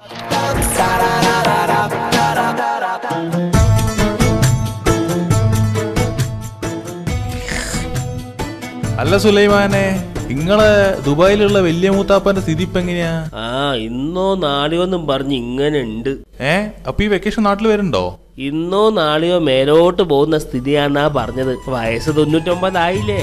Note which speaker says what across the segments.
Speaker 1: അല്ല സുലൈമാനെ നിങ്ങളെ ദുബായിലുള്ള വലിയ മൂത്താപ്പന്റെ സ്ഥിതി ഇപ്പൊ എങ്ങനെയാ
Speaker 2: ആ ഇന്നോ നാളെയോ എന്നും പറഞ്ഞ് ഇങ്ങനെ ഉണ്ട്
Speaker 1: ഏ അപ്പൊ ഈ വെക്കേഷൻ നാട്ടിൽ വരുന്നുണ്ടോ
Speaker 2: ഇന്നോ നാളെയോ മേലോട്ട് പോകുന്ന സ്ഥിതിയാന്നാ പറഞ്ഞത് വയസ്സ് തൊണ്ണൂറ്റൊമ്പതായില്ലേ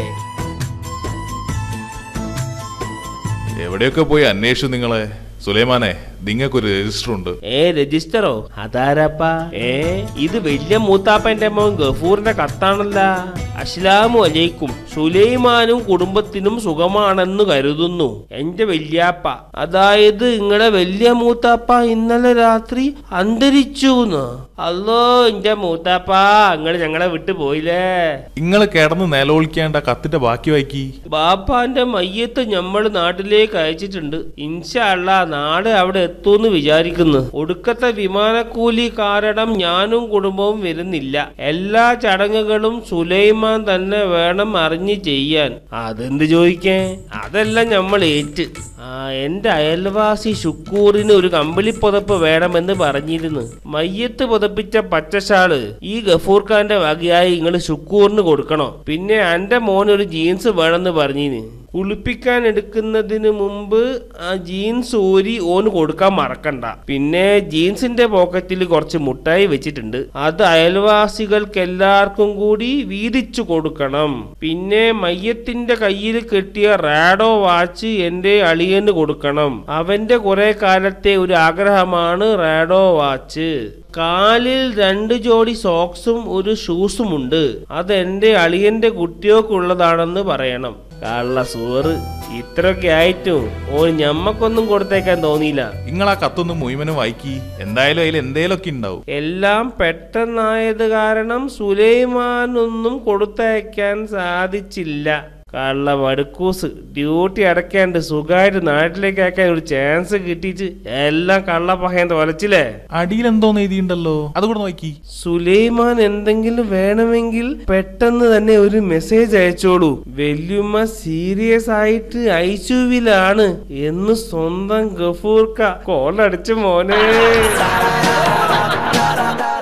Speaker 1: എവിടെയൊക്കെ പോയി അന്വേഷിച്ചു നിങ്ങളെ സുലൈമാനെ നിങ്ങൾക്കൊരു രജിസ്റ്റർ ഉണ്ട്
Speaker 2: ഏ രജിസ്റ്ററോ അതാരപ്പാ ഏ ഇത് വലിയ മൂത്താപ്പന്റെ മോൻ ഗഫൂറിന്റെ കത്താണല്ല അസ്ലാമു അലൈക്കും സുലൈമാനും കുടുംബത്തിനും സുഖമാണെന്ന് കരുതുന്നു എന്റെ വല്യാപ്പ അതായത് നിങ്ങളുടെ വലിയ മൂത്താപ്പ ഇന്നലെ രാത്രി അന്തരിച്ചു അല്ലോ എന്റെ മൂത്താപ്പ നിങ്ങൾ ഞങ്ങളെ വിട്ടു പോയില്ലേ
Speaker 1: നിങ്ങൾ കിടന്ന് നിലവിളിക്കേണ്ട കത്തിന്റെ ബാക്കി വായിക്കി
Speaker 2: ബാപ്പാന്റെ മയ്യത്ത് നമ്മൾ നാട്ടിലേക്ക് അയച്ചിട്ടുണ്ട് ഇൻഷല്ല നാളെ അവിടെ എത്തൂന്ന് വിചാരിക്കുന്നു ഒടുക്കത്തെ വിമാനക്കൂലി കാരണം ഞാനും കുടുംബവും വരുന്നില്ല എല്ലാ ചടങ്ങുകളും സുലൈമാൻ തന്നെ വേണം അറിഞ്ഞ് ചെയ്യാൻ അതെന്ത് ചോദിക്കേ അതെല്ലാം നമ്മൾ ഏറ്റ് ആ എന്റെ അയൽവാസി ശുക്കൂറിന് ഒരു കമ്പിളി പുതപ്പ് വേണമെന്ന് പറഞ്ഞിരുന്നു മയ്യത്ത് പുതപ്പിച്ച പച്ചഷാള് ഈ ഗഫൂർ ഖാന്റെ വകയായി നിങ്ങൾ ശുക്കൂറിന് കൊടുക്കണോ പിന്നെ എന്റെ മോൻ ഒരു ജീൻസ് വേണമെന്ന് പറഞ്ഞിന് കുളിപ്പിക്കാൻ എടുക്കുന്നതിന് മുമ്പ് ആ ജീൻസ് ഊരി ഓന് കൊടുക്കാൻ മറക്കണ്ട പിന്നെ ജീൻസിന്റെ പോക്കറ്റിൽ കുറച്ച് മുട്ടായി വെച്ചിട്ടുണ്ട് അത് അയൽവാസികൾക്ക് എല്ലാവർക്കും കൂടി വീതിച്ചു കൊടുക്കണം പിന്നെ മയ്യത്തിന്റെ കയ്യിൽ കെട്ടിയ റാഡോ വാച്ച് എന്റെ അളിയന് കൊടുക്കണം അവന്റെ കുറെ കാലത്തെ ഒരു ആഗ്രഹമാണ് റാഡോ വാച്ച് കാലിൽ രണ്ട് ജോഡി സോക്സും ഒരു ഷൂസും ഉണ്ട് അത് എന്റെ അളിയന്റെ കുട്ടിയോക്കുള്ളതാണെന്ന് പറയണം കള്ള സൂറ് ഇത്രയൊക്കെ ആയിട്ടും ഓ ഞമ്മക്കൊന്നും കൊടുത്തേക്കാൻ തോന്നിയില്ല
Speaker 1: നിങ്ങൾ ആ കത്തൊന്നും മുഴുവനും വായിക്കി എന്തായാലും അതിൽ എന്തേലൊക്കെ ഉണ്ടാവും
Speaker 2: എല്ലാം പെട്ടെന്നായത് കാരണം സുലൈമാനൊന്നും കൊടുത്തയക്കാൻ സാധിച്ചില്ല കള്ള മടുക്കൂസ് ഡ്യൂട്ടി അടയ്ക്കാണ്ട് സുഖമായിട്ട് നാട്ടിലേക്ക് അയക്കാൻ ഒരു ചാൻസ് കിട്ടിയിട്ട് എല്ലാം കള്ള പഹയൻ തൊലച്ചില്ലേ
Speaker 1: അടിയിൽ എന്തോന്ന് എഴുതിയിട്ടുണ്ടല്ലോ അതുകൂടെ നോക്കി
Speaker 2: സുലൈമാൻ എന്തെങ്കിലും വേണമെങ്കിൽ പെട്ടെന്ന് തന്നെ ഒരു മെസ്സേജ് അയച്ചോളൂ വല്യുമ്മ സീരിയസ് ആയിട്ട് ഐസുവിലാണ് എന്ന് സ്വന്തം ഗഫൂർക്ക കോളടിച്ച മോനെ